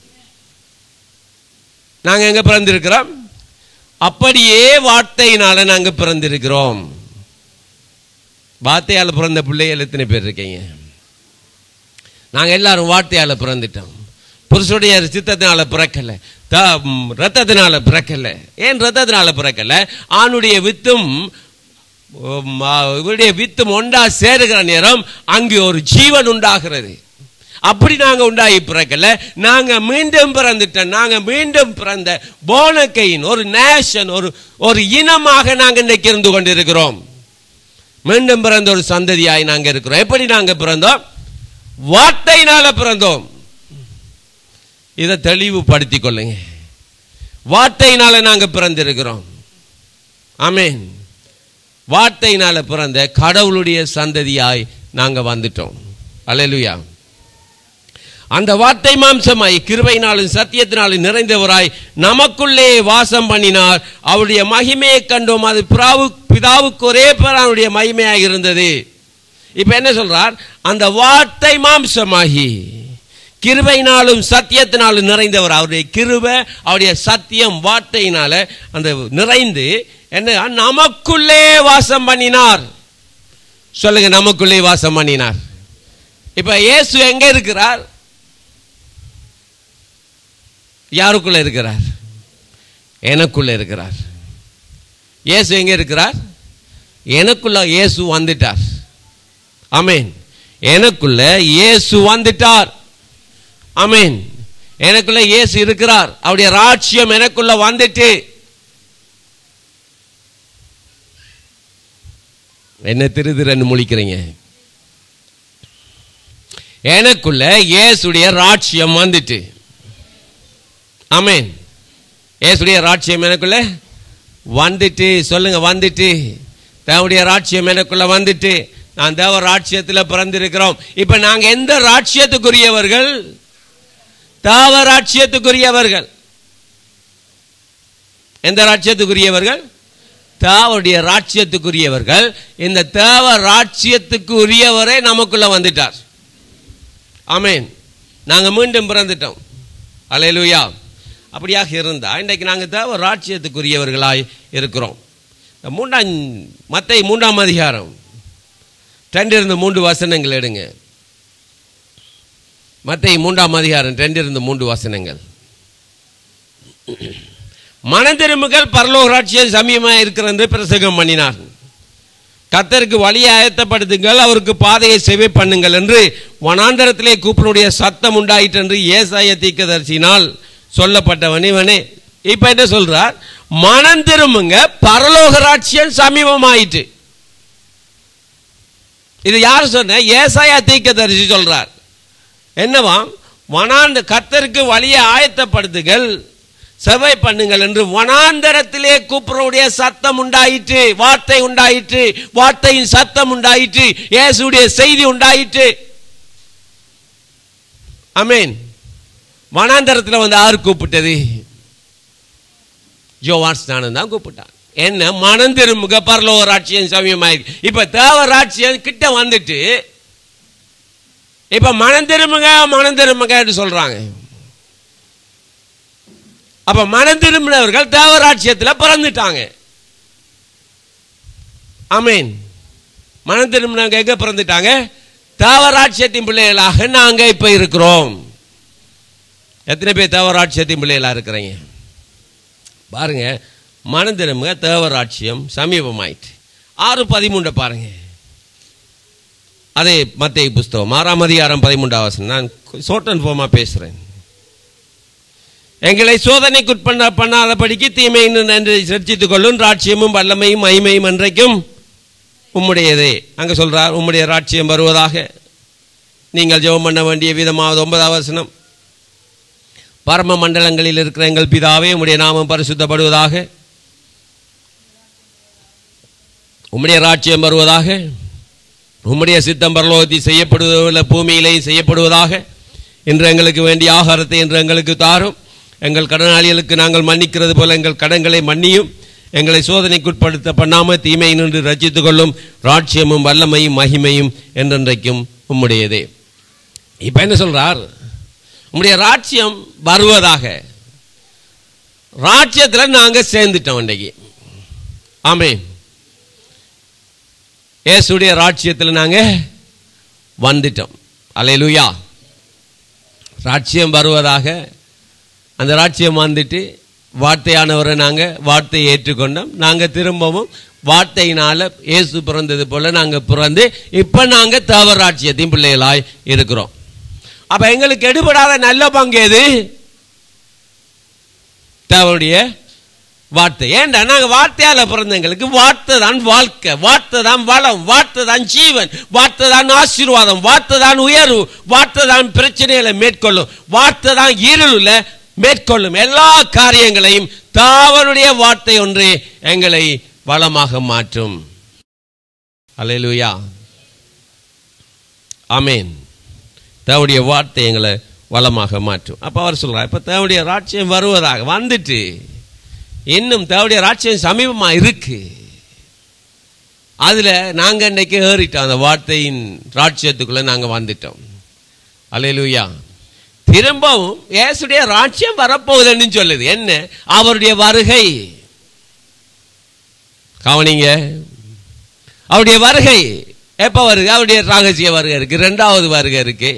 நாங்க எங்க பிறந்திருக்கிறோம் அப்படியே வார்த்தையினால நாங்க பிறந்திருக்கிறோம் வார்த்தையால பிறந்த பிள்ளைகள் எத்தனை பேர் இருக்கீங்க நாங்க எல்லாரும் வார்த்தையால பிறந்துட்டோம் புருஷனுடைய சித்தத்தினால பிறக்கல ரத்தத்தினால பிறக்கல ஏன் ரத்தத்தினால பிறக்கல ஆணுடைய வித்தும் இவருடைய வித்தும் ஒன்றா சேருகிற நேரம் அங்கு ஒரு ஜீவன் உண்டாகிறது அப்படி நாங்க உண்டாகி பிறக்கல நாங்க மீண்டும் பிறந்துட்டோம் நாங்க மீண்டும் பிறந்த போனக்கையின் ஒரு நேஷன் ஒரு ஒரு இனமாக நாங்க இன்னைக்கு இருந்து கொண்டிருக்கிறோம் மீண்டும் பிறந்த ஒரு சந்ததியாய் நாங்க இருக்கிறோம் எப்படி நாங்க பிறந்தோம் வார்த்தையினால பிறந்தோம் இதை தெளிவுபடுத்திக் கொள்ளுங்க வார்த்தையினால நாங்க பிறந்திருக்கிறோம் ஆமென் வார்த்தையினால பிறந்த கடவுளுடைய சந்ததியாய் நாங்க வந்துட்டோம் அல்லேலூயா அந்த வார்த்தை மாம்சமாய் கிருபையினாலும் சத்தியத்தினாலும் நிறைந்தவராய் நமக்குள்ளே வாசம் பண்ணினார் அவருடைய மகிமையை கண்டோம் அது பிராவு பிதாவுக்கு ஒரே பேரானுடைய மகிமையாக இருந்தது இப்ப என்ன சொல்றார் அந்த வார்த்தை மாம்சமாகி கிருபையினாலும் சத்தியத்தினாலும் நிறைந்தவர் அவருடைய கிருபை அவருடைய சத்தியம் வார்த்தையினால அந்த நிறைந்து என்ன நமக்குள்ளே வாசம் பண்ணினார் சொல்லுங்க நமக்குள்ளே வாசம் பண்ணினார் இப்ப இயேசு எங்க இருக்கிறார் யாருக்குள்ள இருக்கிறார் எனக்குள்ள இருக்கிறார் இயேசு எங்க இருக்கிறார் எனக்குள்ள இயேசு வந்துட்டார் ஆமென் எனக்குள்ள இயேசு வந்துட்டார் ஆமென் எனக்குள்ள இயேசு இருக்கிறார் அவருடைய ராட்சியம் எனக்குள்ள வந்துட்டு என்ன திரு திருன்னு முழிக்கிறீங்க எனக்குள்ள இயேசுடைய ராட்சியம் வந்துட்டு ஆமென் இயேசுடைய ராட்சியம் எனக்குள்ள வந்துட்டு சொல்லுங்க வந்துட்டு தேவனுடைய ராட்சியம் எனக்குள்ள வந்துட்டு நான் தேவ ராட்சியத்தில் பிறந்திருக்கிறோம் இப்ப நாங்க எந்த ராட்சியத்துக்குரியவர்கள் தேவ ராட்சியத்துக்குரியவர்கள் எந்த ராட்சியத்துக்குரியவர்கள் தேவனுடைய ராட்சியத்துக்குரியவர்கள் இந்த தேவ ராட்சியத்துக்கு உரியவரே நமக்குள்ள வந்துட்டார் ஆமென் நாங்க மீண்டும் பிறந்துட்டோம் அலையலுயா அப்படியாக இருந்தா இன்றைக்கு நாங்கள் தேவ ராட்சியத்துக்குரியவர்களாய் இருக்கிறோம் இந்த மூன்றாம் மத்தை மூன்றாம் அதிகாரம் ரெண்டிருந்து மூன்று வசனங்கள் எடுங்க மத்தை மூன்றாம் அதிகாரம் ரெண்டிருந்து மூன்று வசனங்கள் மனதிரும்புகள் பரலோக ராட்சியம் சமயமாக இருக்கிறது பிரசங்கம் பண்ணினார் கத்தருக்கு வழியை ஆயத்தப்படுத்துங்கள் அவருக்கு பாதையை செவை பண்ணுங்கள் என்று வனாந்தரத்திலே கூப்பினுடைய சத்தம் உண்டாயிற்று என்று ஏசாய தீக்கதரிசினால் சொல்லப்பட்டவன் இவனே இப்ப என்ன சொல்றார் மனம் திரும்புங்க பரலோக ராட்சியம் சமீபமாயிற்று இது யார் சொன்ன ஏசாயா தீக்கதரிசி சொல்றார் என்னவாம் வனாந்த கத்தருக்கு வழியை ஆயத்தப்படுத்துகள் செவை பண்ணுங்கள் என்று வனாந்தரத்திலே கூப்பிடுடைய சத்தம் உண்டாயிற்று வார்த்தை உண்டாயிற்று வார்த்தையின் சத்தம் உண்டாயிற்று இயேசுடைய செய்தி உண்டாயிற்று அமேன் வனாந்தரத்தில் வந்து யார் கூப்பிட்டது ஜோவான் ஸ்நானம் தான் கூப்பிட்டான் என்ன மனம் திரும்புக பரலோக ராட்சியம் சமயமாயிருக்கு இப்ப தேவ ராட்சியம் கிட்ட வந்துட்டு இப்ப மனம் திரும்புங்க மனம் திரும்புங்க சொல்றாங்க அப்ப மனம் திரும்பினவர்கள் தேவராட்சியத்தில் பிறந்துட்டாங்க அமீன் மனம் திரும்பினவங்க எங்க பிறந்துட்டாங்க தேவராட்சியத்தின் பிள்ளைகளாக நாங்க இப்ப இருக்கிறோம் எத்தனை பேர் தேவராட்சியத்தின் பிள்ளைகளா இருக்கிறீங்க பாருங்க மனம் திரும்புங்க தேவராட்சியம் சமீபமாயிட்டு ஆறு பதிமூன்றை பாருங்க அதே மத்திய புஸ்தகம் ஆறாம் அதிகாரம் பதிமூன்றாம் வசனம் நான் சோட்டன் போமா பேசுறேன் எங்களை சோதனைக்குட்பண்ண பண்ணாதபடிக்கு தீமை நன்றி சர்ச்சித்துக் கொள்ளும் ராட்சியமும் வல்லமையும் மகிமையும் என்றைக்கும் உம்முடையதே அங்க சொல்றார் உம்முடைய ராட்சியம் வருவதாக நீங்கள் ஜெபம் பண்ண வேண்டிய விதமாவது ஒன்பதாவது வசனம் பரம மண்டலங்களில் இருக்கிற எங்கள் பிதாவே உம்முடைய நாமம் பரிசுத்தப்படுவதாக உம்முடைய ராட்சியம் வருவதாக உம்முடைய சித்தம் பரலோகத்தில் செய்யப்படுவதில்லை பூமியிலேயும் செய்யப்படுவதாக இன்று எங்களுக்கு வேண்டிய ஆகாரத்தை இன்று எங்களுக்கு தாரும் எங்கள் கடனாளிகளுக்கு நாங்கள் மன்னிக்கிறது போல எங்கள் கடன்களை மன்னியும் எங்களை சோதனைக்குட்படுத்த பண்ணாமல் தீமையை நின்று ரச்சித்துக் கொள்ளும் ராட்சியமும் வல்லமையும் மகிமையும் என்றென்றைக்கும் உம்முடையதே இப்ப என்ன சொல்றார் உம்முடைய ராட்சியம் வருவதாக ராட்சியத்தில் நாங்க சேர்ந்துட்டோம் இன்றைக்கு ஆமே இயேசுடைய ராட்சியத்தில் நாங்க வந்துட்டோம் அலையலுயா ராட்சியம் வருவதாக அந்த ராட்சியம் வந்துட்டு வார்த்தையானவரை நாங்கள் வார்த்தையை ஏற்றுக்கொண்டோம் நாங்கள் திரும்பவும் வார்த்தையினால இயேசு பிறந்தது போல நாங்கள் பிறந்து இப்போ நாங்கள் தேவ ராட்சியத்தின் பிள்ளைகளாய் இருக்கிறோம் அப்ப எங்களுக்கு எடுபடாத நல்ல பங்கு எது தேவனுடைய வார்த்தை ஏண்டா நாங்கள் வார்த்தையால பிறந்த எங்களுக்கு வார்த்தை தான் வாழ்க்கை வார்த்தை தான் வளம் வார்த்தை தான் ஜீவன் வார்த்தை தான் ஆசீர்வாதம் வார்த்தை தான் உயர்வு வார்த்தை தான் பிரச்சனைகளை மேற்கொள்ளும் வார்த்தை தான் இருளில் மேற்கொள்ளும் எல்லா காரியங்களையும் தாவனுடைய வார்த்தை ஒன்று எங்களை வளமாக மாற்றும் அல்லேலூயா ஆமேன் தேவடைய வார்த்தை எங்களை வளமாக மாற்றும் அப்போ அவர் சொல்றார் இப்போ தேவடைய ராட்சியம் வருவதாக வந்துட்டு இன்னும் தேவடைய ராட்சியம் சமீபமாக இருக்கு அதில் நாங்கள் இன்னைக்கு ஏறிட்டோம் அந்த வார்த்தையின் ராட்சியத்துக்குள்ளே நாங்கள் வந்துட்டோம் அல்லேலூயா திரும்பவும் இயேசுடைய ராட்சியம் வரப்போகுதுன்னு சொல்லுது என்ன அவருடைய வருகை கவனிங்க அவருடைய வருகை எப்போ வருது அவருடைய ரகசிய வருகை இருக்கு ரெண்டாவது வருகை இருக்கு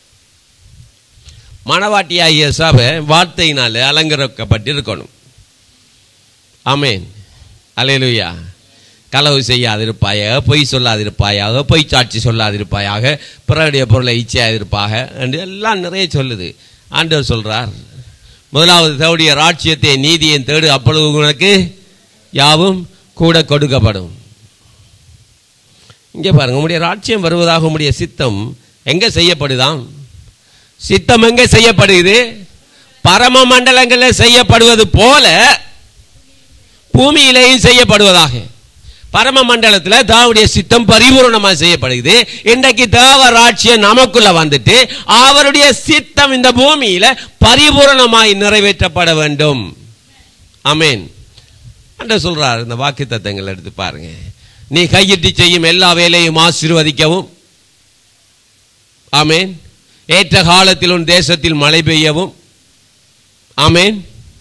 மணவாட்டி ஆகிய சபை வார்த்தையினால அலங்கரிக்கப்பட்டு இருக்கணும் ஆமேன் அலையலுயா களவு செய்யாதிருப்பாயாக பொய் சொல்லாதிருப்பாயாக பொய் சாட்சி சொல்லாதிருப்பாயாக பிறருடைய பொருளை இச்சையாதிருப்பாக என்று எல்லாம் நிறைய சொல்லுது ஆண்டவர் சொல்றார் முதலாவது தவுடைய ராட்சியத்தை நீதியை தேடு அப்பொழுது உனக்கு யாவும் கூட கொடுக்கப்படும் இங்கே பாருங்க உங்களுடைய ராட்சியம் வருவதாக உங்களுடைய சித்தம் எங்க செய்யப்படுதாம் சித்தம் எங்க செய்யப்படுகிறது பரம மண்டலங்களில் செய்யப்படுவது போல பூமியிலேயும் செய்யப்படுவதாக பரம மண்டலத்தில் தாவுடைய சித்தம் பரிபூர்ணமாக செய்யப்படுகிறது இன்றைக்கு தேவ ராட்சியம் நமக்குள்ள வந்துட்டு அவருடைய சித்தம் இந்த பூமியில பரிபூரணமாய் நிறைவேற்றப்பட வேண்டும் அமேன் அன்ற சொல்றார் இந்த வாக்கு தத்தங்கள் எடுத்து பாருங்க நீ கையிட்டு செய்யும் எல்லா வேலையும் ஆசீர்வதிக்கவும் ஆமேன் ஏற்ற காலத்தில் உன் தேசத்தில் மழை பெய்யவும் ஆமேன்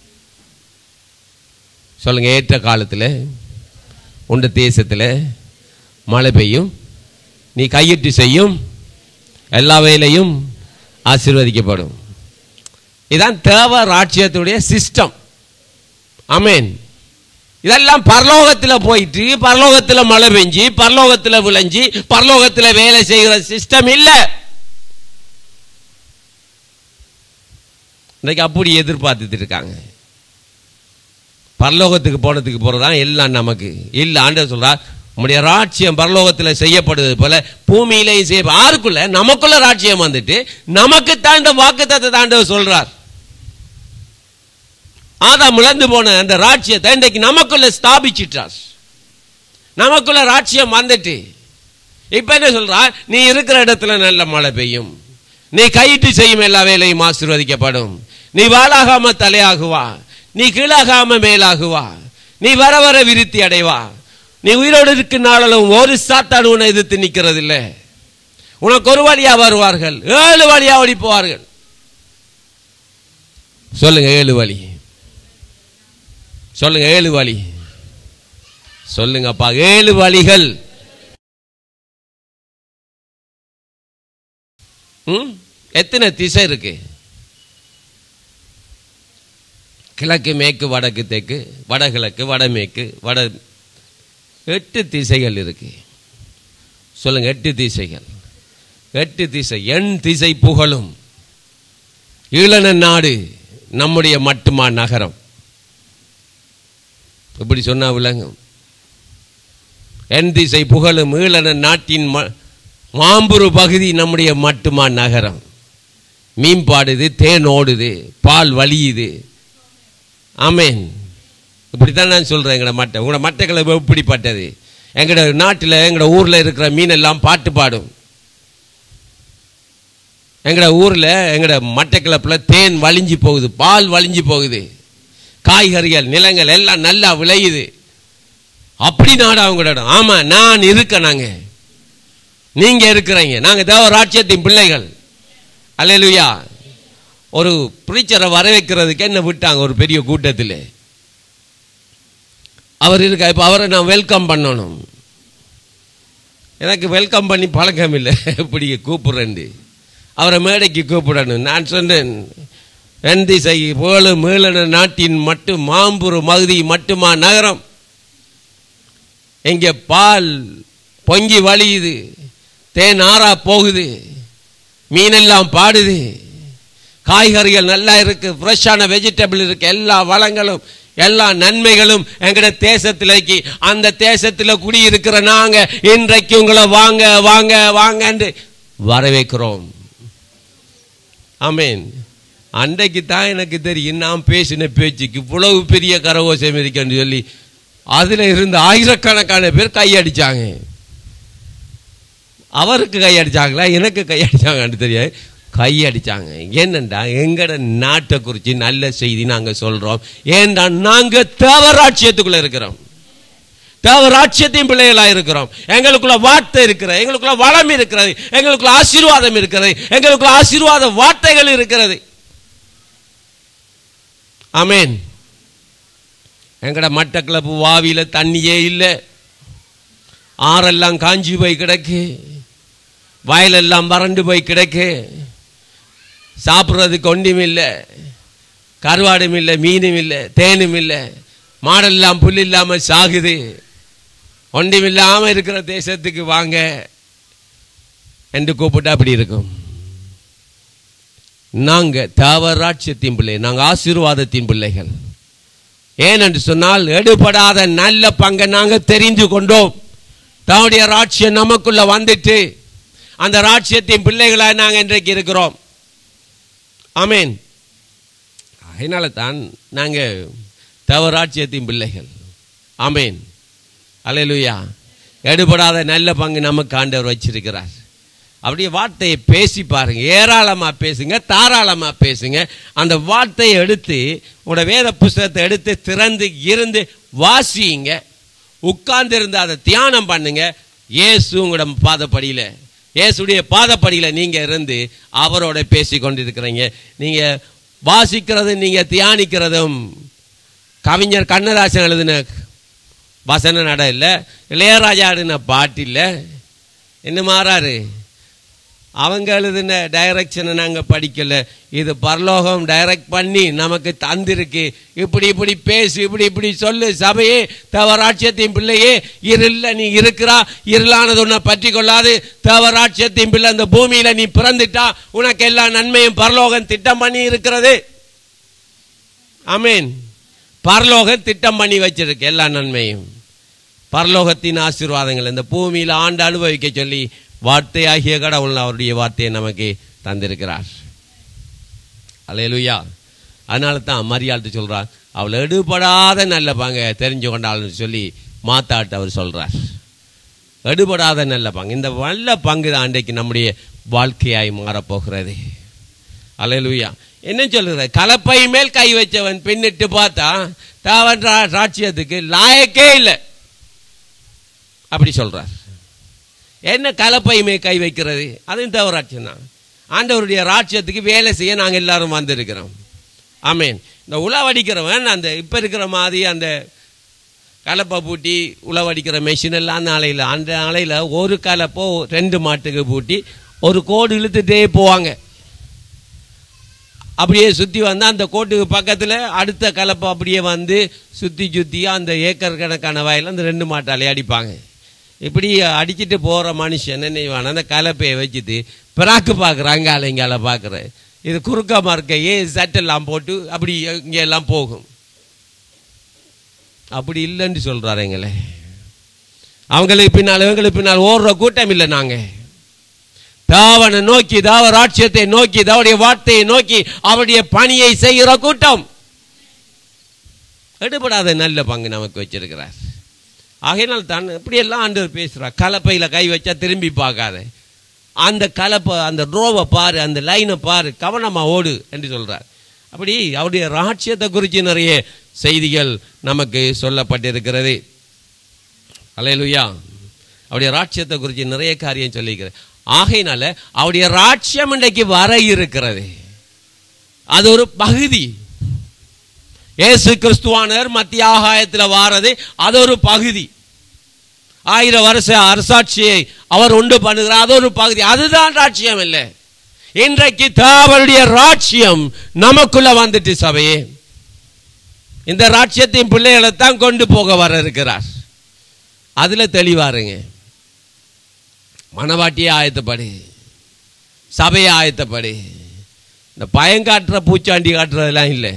சொல்லுங்க ஏற்ற காலத்தில் உண்ட தேசத்தில் மழை பெய்யும் நீ கையிட்டு செய்யும் எல்லா வேலையும் ஆசீர்வதிக்கப்படும் இதான் தேவ ராட்சியத்துடைய சிஸ்டம் அமேன் இதெல்லாம் பரலோகத்தில் போயிட்டு பரலோகத்தில் மழை பெஞ்சு பரலோகத்தில் விளைஞ்சி பரலோகத்தில் வேலை செய்கிற சிஸ்டம் இல்லை இன்னைக்கு அப்படி எதிர்பார்த்துட்டு இருக்காங்க பரலோகத்துக்கு போனதுக்கு போகிறதான் எல்லாம் நமக்கு இல்லை ஆண்டவர் சொல்றார் உம்முடைய ராட்சியம் பரலோகத்தில் செய்யப்படுவது போல பூமியிலேயும் செய்ய ஆருக்குள்ள நமக்குள்ள ராட்சியம் வந்துட்டு நமக்கு தாண்ட வாக்கு தத்தை ஆண்டவர் சொல்றார் ஆதாம் இழந்து போன அந்த ராட்சியத்தை இன்றைக்கு நமக்குள்ள ஸ்தாபிச்சிட்டார் நமக்குள்ள ராட்சியம் வந்துட்டு இப்ப என்ன சொல்றார் நீ இருக்கிற இடத்துல நல்ல மழை பெய்யும் நீ கையிட்டு செய்யும் எல்லா வேலையும் ஆசீர்வதிக்கப்படும் நீ வாழாகாம தலையாகுவா நீ கீழாகாம மேலாகுவா நீ வர வர விருத்தி அடைவா நீ உயிரோடு இருக்கு நாளும் ஒரு சாத்தான் உன்னை எதிர்த்து நிற்கிறது இல்லை உனக்கு ஒரு வழியா வருவார்கள் ஏழு வழியா ஓடி போவார்கள் சொல்லுங்க ஏழு வழி சொல்லுங்க ஏழு வழி சொல்லுங்கப்பா ஏழு வழிகள் ம் எத்தனை திசை இருக்கு கிழக்கு மேற்கு வடக்கு தெற்கு வடகிழக்கு வடமேற்கு வட எட்டு திசைகள் இருக்கு சொல்லுங்க எட்டு திசைகள் எட்டு திசை எண் திசை புகழும் ஈழன நாடு நம்முடைய மட்டுமா நகரம் இப்படி சொன்னா விளங்கும் என் திசை புகழும் ஈழன நாட்டின் ம- மாம்புரு பகுதி நம்முடைய மட்டுமா நகரம் மீன் பாடுது தேன் ஓடுது பால் வலியுது ஆமேன் இப்படித்தான் நான் சொல்றேன் எங்கட மட்டை உங்களோட மட்டைகளை எப்படிப்பட்டது எங்கட நாட்டில் எங்கட ஊர்ல இருக்கிற மீன் எல்லாம் பாட்டு பாடும் எங்கட ஊர்ல எங்கட மட்டைக்கிழப்பில் தேன் வலிஞ்சு போகுது பால் வலிஞ்சு போகுது காய்கறிகள் நிலங்கள் எல்லாம் நல்லா விளையுது அப்படி நாடு அவங்களோட இடம். ஆமா நான் இருக்கேன் நாங்க நீங்க இருக்கிறீங்க நாங்க தேவ ராட்சியத்தின் பிள்ளைகள் அல்லேலூயா ஒரு பிரீச்சரை வர வைக்கிறதுக்கு என்ன விட்டாங்க ஒரு பெரிய கூட்டத்தில் அவர் இருக்க இப்போ அவரை நான் வெல்கம் பண்ணணும் எனக்கு வெல்கம் பண்ணி பழக்கம் இல்லை இப்படி கூப்பிடுறேன் அவரை மேடைக்கு கூப்பிடணும் நான் சொன்னேன் என் திசை போல மேலன நாட்டின் மட்டும் மாம்புரு மகுதி மட்டுமா நகரம் இங்கே பால் பொங்கி வழியுது தேன் ஆறா போகுது மீனெல்லாம் பாடுது காய்கறிகள் நல்லா இருக்கு ஃப்ரெஷ்ஷான வெஜிடபிள் இருக்கு எல்லா வளங்களும் எல்லா நன்மைகளும் எங்கட தேசத்திலேக்கு அந்த தேசத்தில் குடியிருக்கிற நாங்க இன்றைக்கு உங்களை வாங்க வாங்க வாங்கன்னு வரவேற்கிறோம் ஆமேன் அன்றைக்கு தான் எனக்கு தெரியும் நான் பேசின பேச்சுக்கு இவ்வளவு பெரிய கரகோஷம் இருக்குன்னு சொல்லி அதுல இருந்து ஆயிரக்கணக்கான பேர் கையடிச்சாங்க அவருக்கு கையடிச்சாங்களா எனக்கு கையடிச்சாங்கன்னு தெரியாது கையடிச்சாங்க என்னண்டா எங்கட நாட்டை குறித்து நல்ல செய்தி நாங்க சொல்றோம் ஏன்டா நாங்க தேவராட்சியத்துக்குள்ள இருக்கிறோம் தேவராட்சியத்தின் பிள்ளைகளா இருக்கிறோம் எங்களுக்குள்ள வார்த்தை இருக்கிறது எங்களுக்குள்ள வளம் இருக்கிறது எங்களுக்குள்ள ஆசீர்வாதம் இருக்கிறது எங்களுக்குள்ள ஆசீர்வாத வார்த்தைகள் இருக்கிறது ஆமென் எங்கட மட்டக்களப்பு வாவியில தண்ணியே இல்லை ஆறெல்லாம் காஞ்சி போய் கிடக்கு வயலெல்லாம் வறண்டு போய் கிடக்கு சாப்பிட்றதுக்கு ஒன்றும் இல்லை கருவாடும் இல்லை மீனும் இல்லை தேனும் இல்லை மாடெல்லாம் புல் இல்லாமல் சாகுது ஒன்றும் இல்லாமல் இருக்கிற தேசத்துக்கு வாங்க என்று கூப்பிட்டு அப்படி இருக்கும் நாங்க தேவராட்சியத்தின் பிள்ளை நாங்க ஆசீர்வாதத்தின் பிள்ளைகள் ஏனென்று சொன்னால் எடுபடாத நல்ல பங்கை நாங்க தெரிந்து கொண்டோம் தன்னுடைய ராட்சியம் நமக்குள்ள வந்துட்டு அந்த ராட்சியத்தின் பிள்ளைகளாக நாங்க இன்றைக்கு இருக்கிறோம் ஆமேன் அதனால தான் நாங்க தேவராட்சியத்தின் பிள்ளைகள் ஆமேன் அலையலுயா எடுபடாத நல்ல பங்கு நமக்கு ஆண்டவர் வச்சிருக்கிறார் அப்படியே வார்த்தையை பேசி பாருங்க ஏராளமா பேசுங்க தாராளமா பேசுங்க அந்த வார்த்தையை எடுத்து உங்களோட வேத புஸ்தகத்தை எடுத்து திறந்து இருந்து வாசியுங்க உட்கார்ந்து இருந்து அதை தியானம் பண்ணுங்க இயேசு உங்களோட பாதப்படியில இயேசுடைய பாதப்படியில நீங்க இருந்து அவரோட பேசி கொண்டிருக்கிறீங்க நீங்க வாசிக்கிறதும் நீங்க தியானிக்கிறதும் கவிஞர் கண்ணதாசன் எழுதின வசன நட இல்லை இளையராஜா எழுதின பாட்டு இல்லை என்ன மாறாரு அவங்க எழுதின டைரக்ஷனை நாங்கள் படிக்கல இது பரலோகம் டைரக்ட் பண்ணி நமக்கு தந்திருக்கு இப்படி இப்படி பேசு இப்படி இப்படி சொல்லு சபையே தேவராட்சியத்தின் பிள்ளையே இருள நீ இருக்கிறா இருளானது உன்னை பற்றி கொள்ளாது தேவராட்சியத்தின் பிள்ளை அந்த பூமியில நீ பிறந்துட்டா உனக்கு எல்லா நன்மையும் பரலோகம் திட்டம் பண்ணி இருக்கிறது ஆமீன் பரலோகம் திட்டம் பண்ணி வச்சிருக்கு எல்லா நன்மையும் பரலோகத்தின் ஆசீர்வாதங்கள் இந்த பூமியில் ஆண்டு அனுபவிக்க சொல்லி வார்த்தையாகிய கடவுள் அவருடைய வார்த்தையை நமக்கு தந்திருக்கிறார் அலையலுயா அதனால தான் மரியாதை சொல்றார் அவள் எடுபடாத நல்ல பங்க தெரிஞ்சு கொண்டாள்னு சொல்லி மாத்தாட்டு அவர் சொல்றார் எடுபடாத நல்ல பங்கு இந்த நல்ல பங்கு தான் அன்றைக்கு நம்முடைய வாழ்க்கையாய் மாறப்போகிறது அலையலுயா என்ன சொல்லுற கலப்பை மேல் கை வச்சவன் பின்னிட்டு பார்த்தா தாவன் ராட்சியத்துக்கு லாயக்கே இல்லை அப்படி சொல்றார் என்ன கலப்பையுமே கை வைக்கிறது அதுவும் தவறாட்சியம் தான் ஆண்டவருடைய ராட்சியத்துக்கு வேலை செய்ய நாங்கள் எல்லாரும் வந்திருக்கிறோம் ஆமேன் இந்த உழவடிக்கிறவன் அந்த இப்போ இருக்கிற மாதிரி அந்த கலப்பை பூட்டி உழவடிக்கிற மெஷின் எல்லாம் நாளையில் அந்த நாளையில் ஒரு கலப்போ ரெண்டு மாட்டுக்கு பூட்டி ஒரு கோடு இழுத்துட்டே போவாங்க அப்படியே சுற்றி வந்து அந்த கோட்டுக்கு பக்கத்தில் அடுத்த கலப்பை அப்படியே வந்து சுற்றி சுற்றி அந்த ஏக்கர் கணக்கான வயலில் அந்த ரெண்டு மாட்டாலே அடிப்பாங்க இப்படி அடிச்சுட்டு போகிற மனுஷன் என்ன செய்வான் அந்த கலப்பையை வச்சுட்டு பிராக்கு பார்க்குறாங்க அலைங்கால பார்க்குறேன் இது குறுக்க மறுக்கையே சட்டெல்லாம் போட்டு அப்படி இங்கே எல்லாம் போகும் அப்படி இல்லைன்னு சொல்கிறாருங்களே அவங்களுக்கு பின்னால் இவங்களுக்கு பின்னால் ஓடுற கூட்டம் இல்லை நாங்கள் தாவனை நோக்கி தாவ ராட்சியத்தை நோக்கி தாவுடைய வார்த்தையை நோக்கி அவருடைய பணியை செய்கிற கூட்டம் எடுபடாத நல்ல பங்கு நமக்கு வச்சிருக்கிறார் ஆகையினால் தான் இப்படியெல்லாம் ஆண்டவர் பேசுகிறார் கலப்பையில் கை வச்சா திரும்பி பார்க்காத அந்த கலப்பை அந்த ரோவை பாரு அந்த லைனை பாரு கவனமாக ஓடு என்று சொல்கிறார் அப்படி அவருடைய ராட்சியத்தை குறித்து நிறைய செய்திகள் நமக்கு சொல்லப்பட்டிருக்கிறது அலையலுயா அவருடைய ராட்சியத்தை குறித்து நிறைய காரியம் சொல்லியிருக்கிறது ஆகையினால அவருடைய ராட்சியம் இன்றைக்கு வர இருக்கிறது அது ஒரு பகுதி இயேசு கிறிஸ்துவானர் மத்திய ஆகாயத்தில் வாரது அது ஒரு பகுதி ஆயிரம் வருஷ அரசாட்சியை அவர் உண்டு பண்ணுகிறார் அது ஒரு பகுதி அதுதான் ராட்சியம் இல்லை இன்றைக்கு தாவருடைய ராட்சியம் நமக்குள்ள வந்துட்டு சபையே இந்த ராட்சியத்தின் பிள்ளைகளை தான் கொண்டு போக வர இருக்கிறார் அதுல தெளிவாருங்க மனவாட்டியை ஆயத்தப்படு சபையை ஆயத்தப்படு இந்த பயங்காட்டுற பூச்சாண்டி காட்டுறதெல்லாம் இல்லை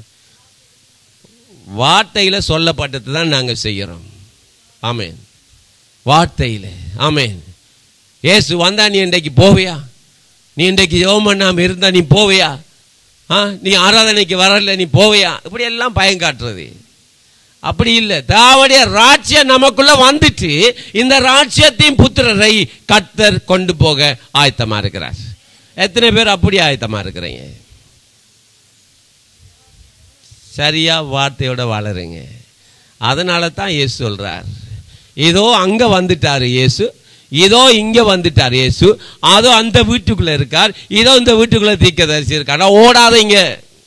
வார்த்தையில் சொல்லப்பட்டது தான் நாங்கள் செய்கிறோம் ஆமேன் வார்த்தையில் ஆமேன் ஏசு வந்தா நீ இன்றைக்கு போவியா நீ இன்றைக்கு ஜெபம் பண்ணாமல் இருந்தா நீ போவியா ஆ நீ ஆராதனைக்கு வரல நீ போவியா இப்படி எல்லாம் பயம் காட்டுறது அப்படி இல்லை தாவுடைய ராஜ்யம் நமக்குள்ள வந்துட்டு இந்த ராஜ்யத்தையும் புத்திரரை கர்த்தர் கொண்டு போக ஆயத்தமா இருக்கிறார் எத்தனை பேர் அப்படி ஆயத்தமா இருக்கிறீங்க சரியா வார்த்தையோட வாழறீங்க அதனால தான் இயேசு சொல்றார் இதோ அங்க வந்துட்டாரு இயேசு இதோ இங்க வந்துட்டார் இயேசு அதோ அந்த வீட்டுக்குள்ள இருக்கார் இதோ இந்த வீட்டுக்குள்ள தீர்க்கதரிசி இருக்கார் ஆனா ஓடாதீங்க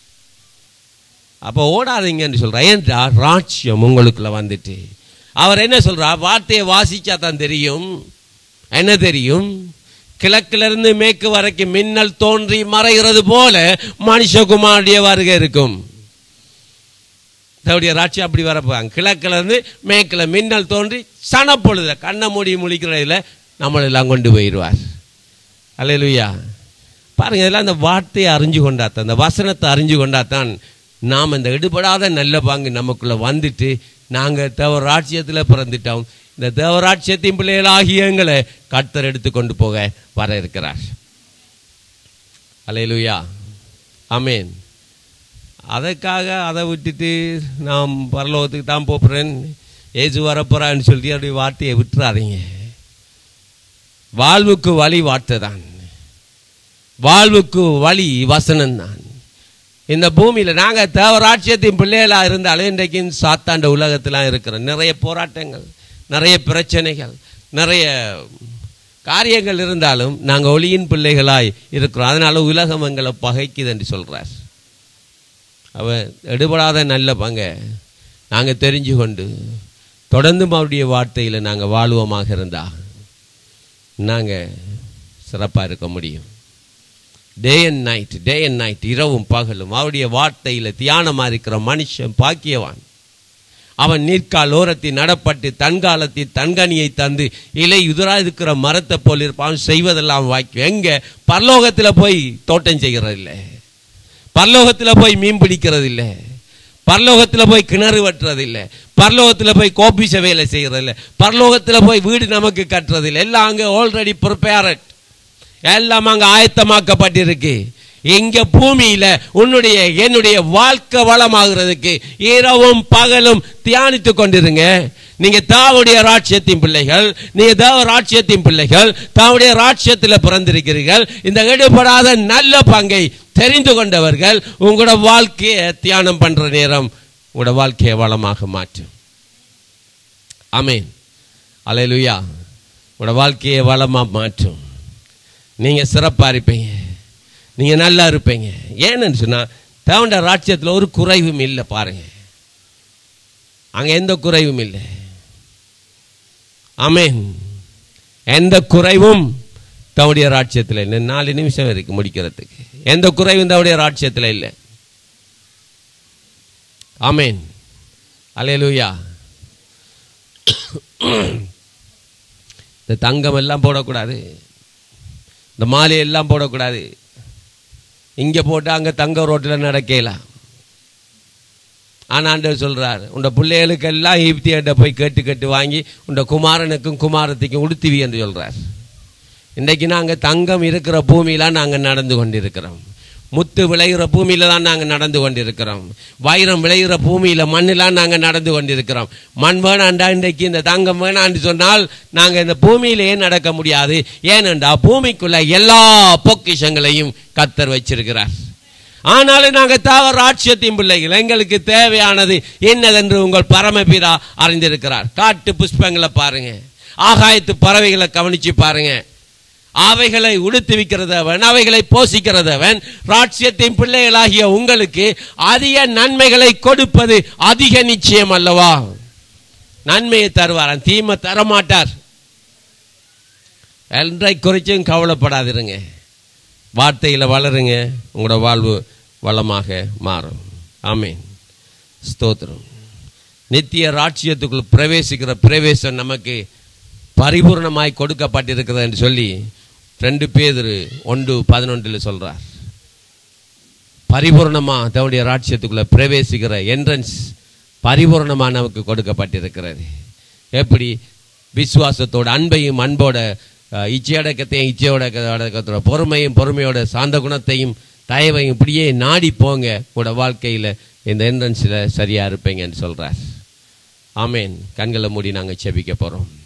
அப்போ ஓடாதீங்கன்னு சொல்றா ஏன்டா ராட்சியம் உங்களுக்குள்ள வந்துட்டு அவர் என்ன சொல்றார் வார்த்தையை வாசிச்சா தான் தெரியும் என்ன தெரியும் கிழக்குல இருந்து மேற்கு வரைக்கும் மின்னல் தோன்றி மறைகிறது போல மனுஷகுமாருடைய வருகை இருக்கும் தவுடைய ராட்சி அப்படி வரப்போறாங்க கிழக்குல இருந்து மேற்குல மின்னல் தோன்றி சனப்பொழுதுல கண்ணை மூடி முழிக்கிறதுல நம்மளெல்லாம் கொண்டு போயிடுவார் அல்லேலூயா பாருங்க இதெல்லாம் அந்த வார்த்தையை அறிஞ்சு கொண்டாத்தான் அந்த வசனத்தை அறிஞ்சு கொண்டாத்தான் நாம் இந்த எடுபடாத நல்ல பாங்கு நமக்குள்ள வந்துட்டு நாங்கள் தேவராட்சியத்தில் பிறந்துட்டோம் இந்த தேவராட்சியத்தின் பிள்ளைகளாகிய எங்களை கர்த்தர் எடுத்து கொண்டு போக வர இருக்கிறார் அல்லேலூயா ஆமேன் அதற்காக அதை விட்டுட்டு நாம் பரலோகத்துக்கு தான் போகிறேன் ஏசு வரப்போறான்னு சொல்லி அப்படி வார்த்தையை விட்டுறாதீங்க வாழ்வுக்கு வழி வார்த்தை தான் வாழ்வுக்கு வழி வசனம் தான் இந்த பூமியில் நாங்கள் தேவராட்சியத்தின் பிள்ளைகளாக இருந்தாலும் இன்றைக்கு சாத்தாண்ட உலகத்திலாம் இருக்கிறோம் நிறைய போராட்டங்கள் நிறைய பிரச்சனைகள் நிறைய காரியங்கள் இருந்தாலும் நாங்கள் ஒளியின் பிள்ளைகளாய் இருக்கிறோம் அதனால உலகம் எங்களை பகைக்குது என்று சொல்றார் அவன் எடுபடாத நல்ல பங்க நாங்கள் தெரிஞ்சு கொண்டு தொடர்ந்து அவருடைய வார்த்தையில் நாங்கள் வாழ்வோமாக இருந்தா நாங்கள் சிறப்பாக இருக்க முடியும் day and night day and night இரவும் பகலும் அவருடைய வார்த்தையில் தியானமாக இருக்கிற மனுஷன் பாக்கியவான் அவன் நீர்க்கால் ஓரத்தில் நடப்பட்டு தன்காலத்தில் தன்கனியை தந்து இலை உதிரா இருக்கிற மரத்தை போல் இருப்பான் செய்வதெல்லாம் வாக்கியம் எங்க பரலோகத்தில் போய் தோட்டம் செய்கிறது இல்லை பரலோகத்தில் போய் மீன் பிடிக்கிறது இல்லை பரலோகத்தில் போய் கிணறு வெட்டுறது இல்லை பரலோகத்தில் போய் கோபிச வேலை செய்கிறது இல்லை பரலோகத்தில் போய் வீடு நமக்கு கட்டுறது இல்லை எல்லாம் அங்கே ஆல்ரெடி ப்ரிப்பேரட் எல்லாம் அங்கே ஆயத்தமாக்கப்பட்டிருக்கு இங்க பூமியில உன்னுடைய என்னுடைய வாழ்க்கை வளமாகிறதுக்கு இரவும் பகலும் தியானித்து கொண்டிருங்க நீங்க தாவுடைய ராட்சியத்தின் பிள்ளைகள் நீங்க தேவ ராட்சியத்தின் பிள்ளைகள் தாவுடைய ராட்சியத்தில் பிறந்திருக்கிறீர்கள் இந்த ஈடுபடாத நல்ல பங்கை தெரிந்து கொண்டவர்கள் உங்களோட வாழ்க்கையை தியானம் பண்ற நேரம் உங்களோட வாழ்க்கையை வளமாக மாற்றும் அமேன் அலையலுயா உங்களோட வாழ்க்கையை வளமா மாற்றும் நீங்க சிறப்பா இருப்பீங்க நீங்க நல்லா இருப்பீங்க ஏன்னு சொன்னா தேவண்ட ராட்சியத்தில் ஒரு குறைவும் இல்லை பாருங்க அங்க எந்த குறைவும் இல்லை ஆமேன் எந்த குறைவும் தவுடைய ராட்சியத்தில் இல்லை நாலு நிமிஷம் இருக்கு முடிக்கிறதுக்கு எந்த குறைவும் தவுடைய ராட்சியத்தில் இல்லை ஆமேன் அலையலூயா இந்த தங்கம் எல்லாம் போடக்கூடாது இந்த மாலை எல்லாம் போடக்கூடாது இங்கே போட்டு அங்கே தங்க ரோட்டில் நடக்கலாம் ஆனாண்டவர் சொல்றார் உண்ட பிள்ளைகளுக்கெல்லாம் ஈப்தியிட்ட போய் கேட்டு கேட்டு வாங்கி உண்ட குமாரனுக்கும் குமாரத்துக்கும் உடுத்துவி என்று சொல்றார் இன்றைக்கு நாங்கள் தங்கம் இருக்கிற பூமியில நாங்கள் நடந்து கொண்டிருக்கிறோம் முத்து விளைகிற பூமியில தான் நாங்கள் நடந்து கொண்டிருக்கிறோம் வைரம் விளைகிற பூமியில மண்ணிலாம் நாங்கள் நடந்து கொண்டிருக்கிறோம் மண் வேணாண்டா இன்றைக்கு இந்த தங்கம் வேணான்னு சொன்னால் நாங்கள் இந்த பூமியிலேயே நடக்க முடியாது ஏனென்றா பூமிக்குள்ள எல்லா பொக்கிஷங்களையும் கத்தர் வச்சிருக்கிறார் ஆனாலும் நாங்கள் தாவர ராட்சியத்தின் பிள்ளைகள் எங்களுக்கு தேவையானது என்னதென்று உங்கள் பரமபிதா அறிந்திருக்கிறார் காட்டு புஷ்பங்களை பாருங்க ஆகாயத்து பறவைகளை கவனிச்சு பாருங்க அவைகளை உடுத்துவிக்கிறதவன் அவைகளை போசிக்கிறதவன் ராட்சியத்தின் பிள்ளைகளாகிய உங்களுக்கு அதிக நன்மைகளை கொடுப்பது அதிக நிச்சயம் அல்லவா நன்மையை தருவாராம் தீமை தரமாட்டார் எல்றை குறிச்சும் கவலைப்படாதிருங்க வார்த்தையில் வளருங்க உங்களோட வாழ்வு வளமாக மாறும் ஆமேன் ஸ்தோத்திரம் நித்திய ராட்சியத்துக்குள் பிரவேசிக்கிற பிரவேசம் நமக்கு பரிபூர்ணமாய் கொடுக்கப்பட்டிருக்கிறது என்று சொல்லி ரெண்டு பேர் ஒன்று பதினொன்றில் சொல்றார் பரிபூர்ணமா தன்னுடைய ராட்சியத்துக்குள்ள பிரவேசிக்கிற என்ட்ரன்ஸ் பரிபூர்ணமா நமக்கு கொடுக்கப்பட்டிருக்கிறது எப்படி விசுவாசத்தோட அன்பையும் அன்போட அஹ், இச்சையடக்கத்தையும் இச்சையோட அடக்கத்தோட பொறுமையும் பொறுமையோட சாந்த குணத்தையும் தயவையும் இப்படியே நாடி போங்க உங்களோட வாழ்க்கையில் இந்த என்ட்ரன்ஸில் சரியா இருப்பீங்கன்னு சொல்றார் ஆமேன் கண்களை மூடி நாங்கள் செபிக்க போகிறோம்